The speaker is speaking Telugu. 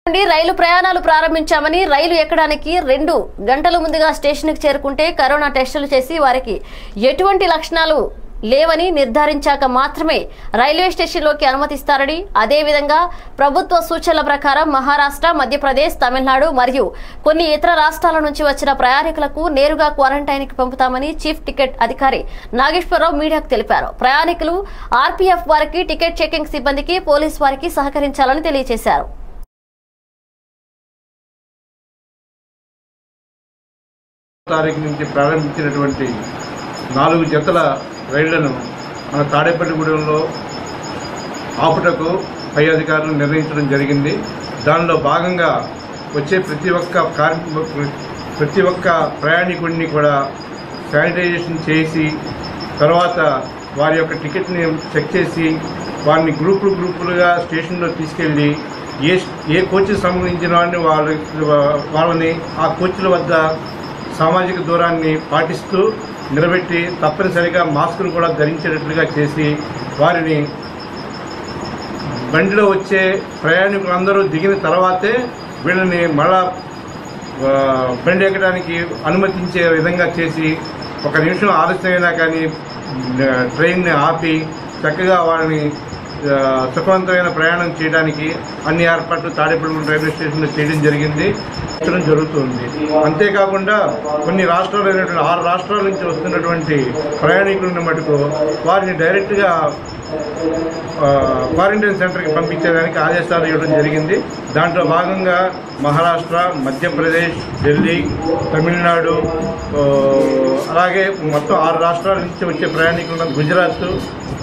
నుండి రైలు ప్రయాణాలు ప్రారంభించామని రైలు ఎక్కడానికి రెండు గంటల ముందుగా స్టేషన్కి చేరుకుంటే కరోనా టెస్టులు చేసి వారికి ఎటువంటి లక్షణాలు లేవని నిర్ధారించాక మాత్రమే రైల్వే స్టేషన్లోకి అనుమతిస్తారని అదేవిధంగా ప్రభుత్వ సూచనల ప్రకారం మహారాష్ట్ర మధ్యప్రదేశ్ తమిళనాడు మరియు కొన్ని ఇతర రాష్ట్రాల నుంచి వచ్చిన ప్రయాణికులకు నేరుగా క్వారంటైన్కి పంపుతామని చీఫ్ టికెట్ అధికారి నాగేశ్వరరావు మీడియాకు తెలిపారు ప్రయాణికులు ఆర్పీఎఫ్ వారికి టికెట్ చెకింగ్ సిబ్బందికి పోలీస్ వారికి సహకరించాలని తెలియజేశారు తారీఖు నుంచి ప్రారంభించినటువంటి నాలుగు జతల రైళ్లను మన తాడేపల్లిగూడెంలో ఆపుటకు పై అధికారులు నిర్ణయించడం జరిగింది దానిలో భాగంగా వచ్చే ప్రతి ఒక్క కార్మి ప్రతి ఒక్క ప్రయాణికుడిని కూడా శానిటైజేషన్ చేసి తర్వాత వారి యొక్క టికెట్ని చెక్ చేసి వారిని గ్రూపులు గ్రూపులుగా స్టేషన్లో తీసుకెళ్ళి ఏ ఏ కోచ్కి సంబంధించిన వారిని వాళ్ళ వాళ్ళని ఆ కోచ్ల వద్ద సామాజిక దూరాన్ని పాటిస్తూ నిలబెట్టి తప్పనిసరిగా మాస్కులు కూడా ధరించేటట్లుగా చేసి వారిని బండిలో వచ్చే ప్రయాణికులందరూ దిగిన తర్వాతే వీళ్ళని మళ్ళా ఆ, బండి ఎక్కడానికి అనుమతించే విధంగా చేసి ఒక నిమిషం ఆలస్యమైనా కానీ ఆ, ట్రైన్ని ఆపి చక్కగా వాళ్ళని ఆ, సుఖవంతమైన ప్రయాణం చేయడానికి అన్ని ఏర్పాట్లు తాడేపల్లి రైల్వే స్టేషన్లో చేయడం జరిగింది చేయడం జరుగుతుంది అంతేకాకుండా కొన్ని రాష్ట్రాలైనటువంటి ఆరు రాష్ట్రాల నుంచి వస్తున్నటువంటి ప్రయాణికులను మటుకు వారిని డైరెక్ట్గా ఆ, క్వారంటైన్ సెంటర్కి పంపించేదానికి ఆదేశాలు ఇవ్వడం జరిగింది దాంట్లో భాగంగా మహారాష్ట్ర మధ్యప్రదేశ్ ఢిల్లీ తమిళనాడు ఆ, అలాగే మొత్తం ఆరు రాష్ట్రాల నుంచి వచ్చే ప్రయాణికులను గుజరాత్